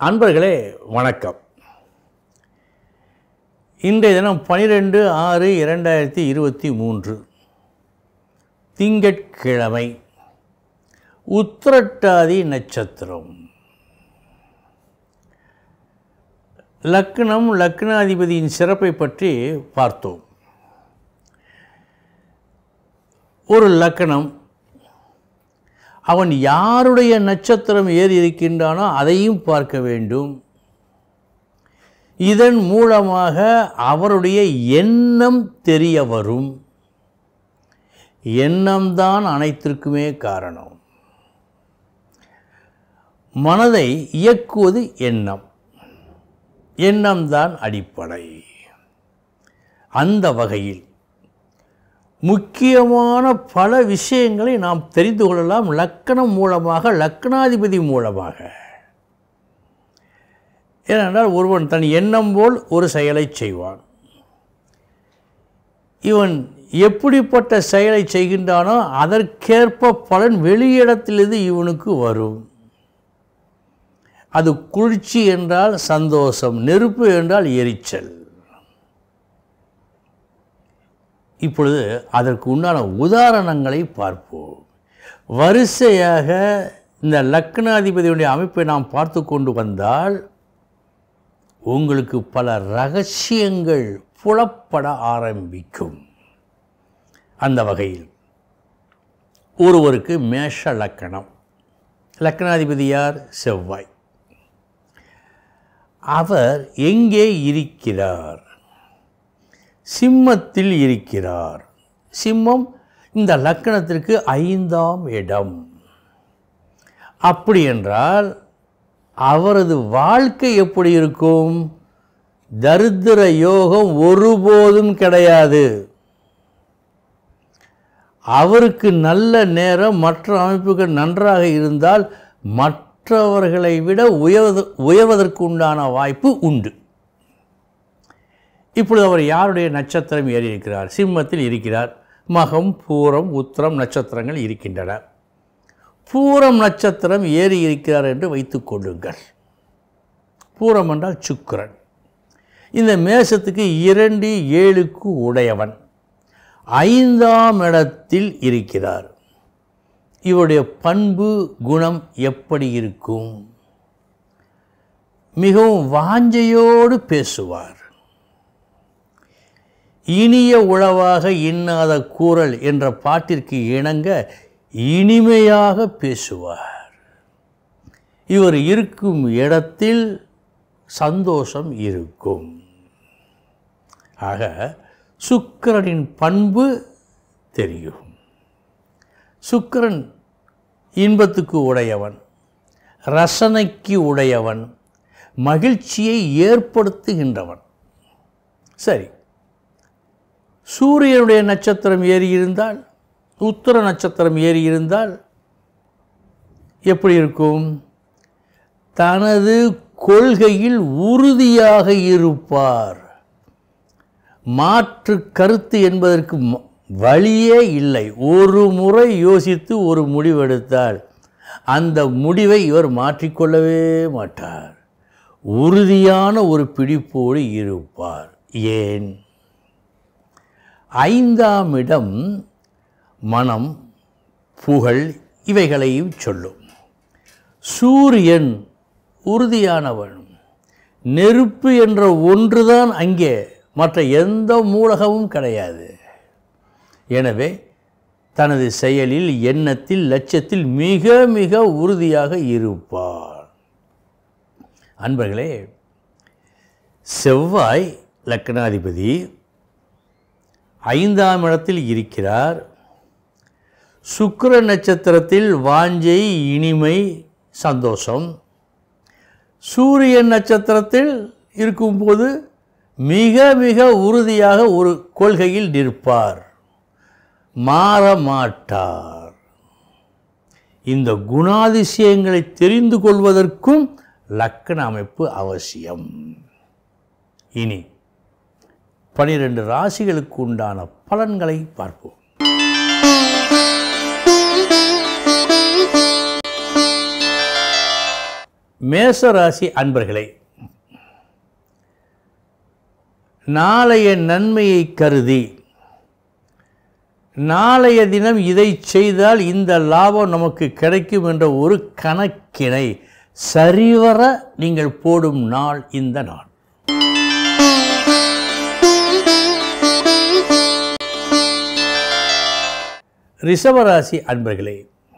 அன்பர்களே வணக்கம் இன்றைய தினம் பனிரெண்டு ஆறு இரண்டாயிரத்தி இருபத்தி மூன்று திங்கட்கிழமை உத்திரட்டாதி நட்சத்திரம் லக்னம் லக்னாதிபதியின் சிறப்பை பற்றி பார்த்தோம் ஒரு லக்கணம் அவன் யாருடைய நட்சத்திரம் ஏறி இருக்கின்றானோ அதையும் பார்க்க வேண்டும் இதன் மூலமாக அவருடைய எண்ணம் தெரிய வரும் எண்ணம்தான் அனைத்திற்குமே காரணம் மனதை இயக்குவது எண்ணம் எண்ணம்தான் அடிப்படை அந்த வகையில் முக்கியமான பல விஷயங்களை நாம் தெரிந்து கொள்ளலாம் லக்கணம் மூலமாக லக்னாதிபதி மூலமாக ஏனென்றால் ஒருவன் தன் எண்ணம் போல் ஒரு செயலை செய்வான் இவன் எப்படிப்பட்ட செயலை செய்கின்றானோ அதற்கேற்ப பலன் வெளியிடத்திலிருந்து இவனுக்கு வரும் அது குளிர்ச்சி என்றால் சந்தோஷம் நெருப்பு என்றால் எரிச்சல் இப்பொழுது அதற்கு உண்டான உதாரணங்களை பார்ப்போம் வரிசையாக இந்த லக்னாதிபதியுடைய அமைப்பை நாம் பார்த்து கொண்டு வந்தால் உங்களுக்கு பல ரகசியங்கள் புலப்பட ஆரம்பிக்கும் அந்த வகையில் ஒருவருக்கு மேஷ லக்கணம் லக்னாதிபதி யார் செவ்வாய் அவர் எங்கே இருக்கிறார் சிம்மத்தில் இருக்கிறார் சிம்மம் இந்த லக்கணத்திற்கு ஐந்தாம் இடம் அப்படி என்றால் அவரது வாழ்க்கை எப்படி இருக்கும் தரித்திர யோகம் ஒருபோதும் கிடையாது அவருக்கு நல்ல நேரம் மற்ற அமைப்புகள் நன்றாக இருந்தால் மற்றவர்களை விட உயர்வது உயர்வதற்கு உண்டான வாய்ப்பு உண்டு இப்பொழுது அவர் யாருடைய நட்சத்திரம் ஏறி இருக்கிறார் சிம்மத்தில் இருக்கிறார் மகம் பூரம் உத்திரம் நட்சத்திரங்கள் இருக்கின்றன பூரம் நட்சத்திரம் ஏறி இருக்கிறார் என்று வைத்துக் கொள்ளுங்கள் பூரம் என்றால் சுக்கிரன் இந்த மேசத்துக்கு இரண்டு ஏழுக்கு உடையவன் ஐந்தாம் இடத்தில் இருக்கிறார் இவருடைய பண்பு குணம் எப்படி இருக்கும் மிகவும் வாஞ்சையோடு பேசுவார் இனிய உளவாக இன்னாத கூறல் என்ற பாட்டிற்கு இணங்க இனிமையாக பேசுவார் இவர் இருக்கும் இடத்தில் சந்தோஷம் இருக்கும் ஆக சுக்கிரனின் பண்பு தெரியும் சுக்கிரன் இன்பத்துக்கு உடையவன் ரசனைக்கு உடையவன் மகிழ்ச்சியை ஏற்படுத்துகின்றவன் சரி சூரியனுடைய நட்சத்திரம் ஏறி இருந்தால் உத்தர நட்சத்திரம் ஏறி இருந்தால் எப்படி இருக்கும் தனது கொள்கையில் உறுதியாக இருப்பார் மாற்று கருத்து என்பதற்கு ம- வழியே இல்லை ஒரு முறை யோசித்து ஒரு முடிவெடுத்தால் அந்த முடிவை இவர் மாற்றிக்கொள்ளவே மாட்டார் உறுதியான ஒரு பிடிப்போடு இருப்பார் ஏன் ஐந்தாம் இடம் மனம் புகழ் இவைகளையும் சொல்லும் சூரியன் உறுதியானவன் நெருப்பு என்ற ஒன்றுதான் அங்கே மற்ற எந்த மூலகமும் கிடையாது எனவே தனது செயலில் எண்ணத்தில் லட்சியத்தில் மிக மிக உறுதியாக இருப்பார் அன்பர்களே செவ்வாய் லக்னாதிபதி ஐந்தாம் இடத்தில் இருக்கிறார் சுக்கிர நட்சத்திரத்தில் வாஞ்சை இனிமை சந்தோஷம் சூரியன் நட்சத்திரத்தில் இருக்கும்போது மிக மிக உறுதியாக ஒரு கொள்கையில் நிற்பார் மாற மாட்டார் இந்த குணாதிசயங்களை தெரிந்து கொள்வதற்கும் லக்கண அமைப்பு அவசியம் இனி பனிரெண்டு ராசிகளுக்கு உண்டான பலன்களை பார்ப்போம் மேசராசி அன்பர்களே நாளைய நன்மையை கருதி நாளைய தினம் இதை செய்தால் இந்த லாபம் நமக்கு கிடைக்கும் என்ற ஒரு கணக்கினை சரிவர நீங்கள் போடும் நாள் இந்த நாள் ரிஷபராசி அன்பர்களே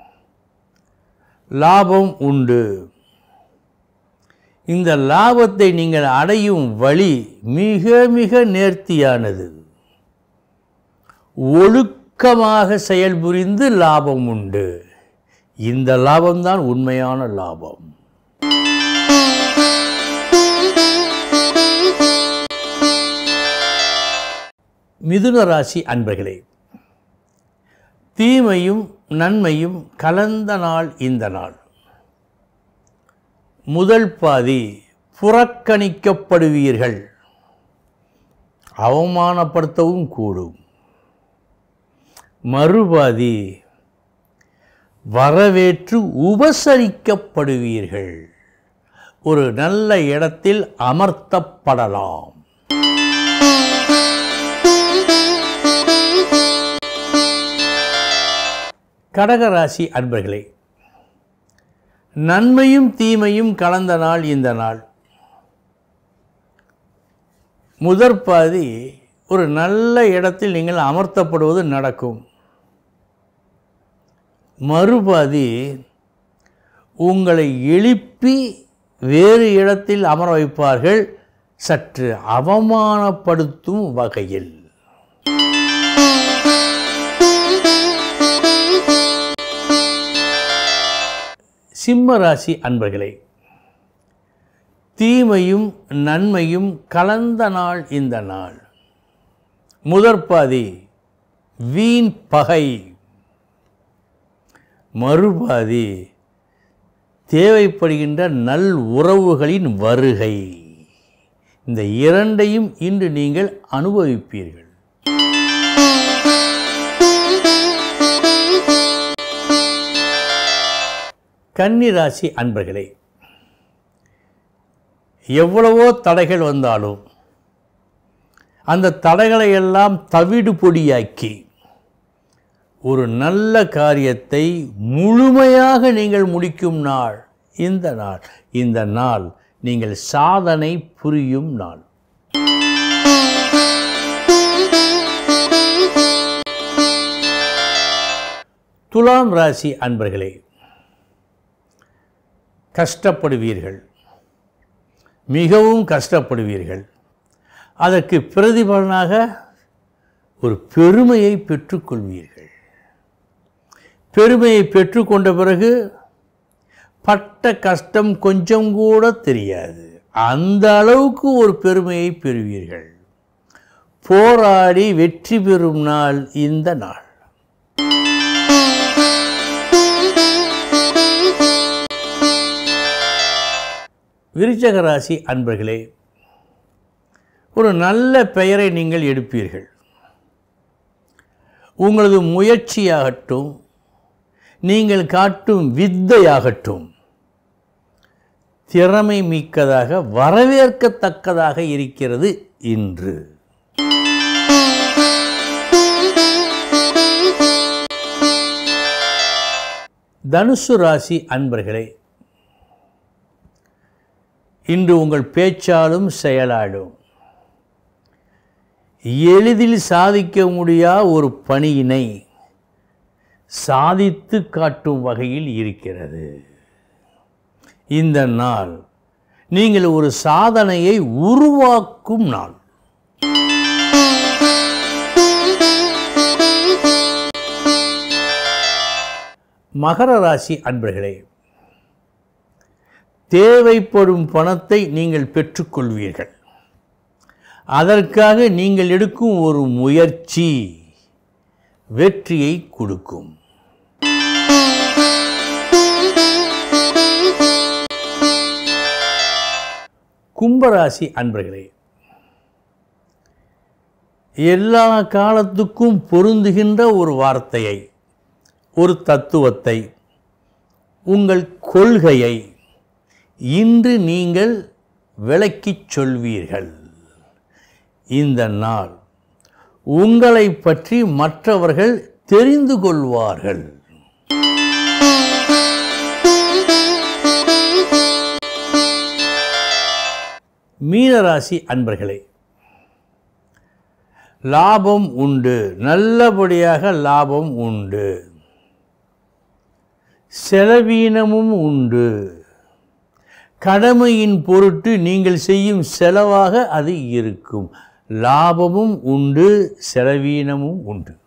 லாபம் உண்டு இந்த லாபத்தை நீங்கள் அடையும் வழி மிக மிக நேர்த்தியானது ஒழுக்கமாக செயல்புரிந்து லாபம் உண்டு இந்த லாபம்தான் உண்மையான லாபம் மிதுன ராசி அன்பர்களே தீமையும் நன்மையும் கலந்த நாள் இந்த நாள் முதல் பாதி புறக்கணிக்கப்படுவீர்கள் அவமானப்படுத்தவும் கூடும் மறுபாதி வரவேற்று உபசரிக்கப்படுவீர்கள் ஒரு நல்ல இடத்தில் அமர்த்தப்படலாம் கடகராசி அன்பர்களே நன்மையும் தீமையும் கலந்த நாள் இந்த நாள் முதற் பாதி ஒரு நல்ல இடத்தில் நீங்கள் அமர்த்தப்படுவது நடக்கும் மறுபாதி உங்களை எழுப்பி வேறு இடத்தில் அமர வைப்பார்கள் சற்று அவமானப்படுத்தும் வகையில் சிம்ம ராசி அன்பர்களே தீமையும் நன்மையும் கலந்த நாள் இந்த நாள் முதற்பாதி வீண் பகை மறுபாதி தேவைப்படுகின்ற நல் உறவுகளின் வருகை இந்த இரண்டையும் இன்று நீங்கள் அனுபவிப்பீர்கள் கன்னிராசி அன்பர்களே எவ்வளவோ தடைகள் வந்தாலும் அந்த தடைகளை எல்லாம் தவிடு பொடியாக்கி ஒரு நல்ல காரியத்தை முழுமையாக நீங்கள் முடிக்கும் நாள் இந்த நாள் இந்த நாள் நீங்கள் சாதனை புரியும் நாள் துலாம் ராசி அன்பர்களே கஷ்டப்படுவீர்கள் மிகவும் கஷ்டப்படுவீர்கள் அதற்கு பிரதிபலனாக ஒரு பெருமையை பெற்றுக்கொள்வீர்கள் பெருமையை பெற்றுக்கொண்ட பிறகு பட்ட கஷ்டம் கொஞ்சம் கூட தெரியாது அந்த அளவுக்கு ஒரு பெருமையை பெறுவீர்கள் போராடி வெற்றி பெறும் நாள் இந்த நாள் விருச்சக ராசி அன்பர்களே ஒரு நல்ல பெயரை நீங்கள் எடுப்பீர்கள் உங்களது முயற்சியாகட்டும் நீங்கள் காட்டும் வித்தையாகட்டும் திறமை மிக்கதாக வரவேற்கத்தக்கதாக இருக்கிறது இன்று தனுசு ராசி அன்பர்களே இன்று உங்கள் பேச்சாலும் செயலாலும் எளிதில் சாதிக்க முடியா ஒரு பணியினை சாதித்து காட்டும் வகையில் இருக்கிறது இந்த நாள் நீங்கள் ஒரு சாதனையை உருவாக்கும் நாள் மகர ராசி அன்பர்களே தேவைப்படும் பணத்தை நீங்கள் பெற்றுக்கொள்வீர்கள் அதற்காக நீங்கள் எடுக்கும் ஒரு முயற்சி வெற்றியை கொடுக்கும் கும்பராசி அன்பர்களே எல்லா காலத்துக்கும் பொருந்துகின்ற ஒரு வார்த்தையை ஒரு தத்துவத்தை உங்கள் கொள்கையை இன்று நீங்கள் விளக்கிச் சொல்வீர்கள் இந்த நாள் உங்களை பற்றி மற்றவர்கள் தெரிந்து கொள்வார்கள் மீனராசி அன்பர்களே லாபம் உண்டு நல்லபடியாக லாபம் உண்டு செலவீனமும் உண்டு கடமையின் பொருட்டு நீங்கள் செய்யும் செலவாக அது இருக்கும் லாபமும் உண்டு செலவீனமும் உண்டு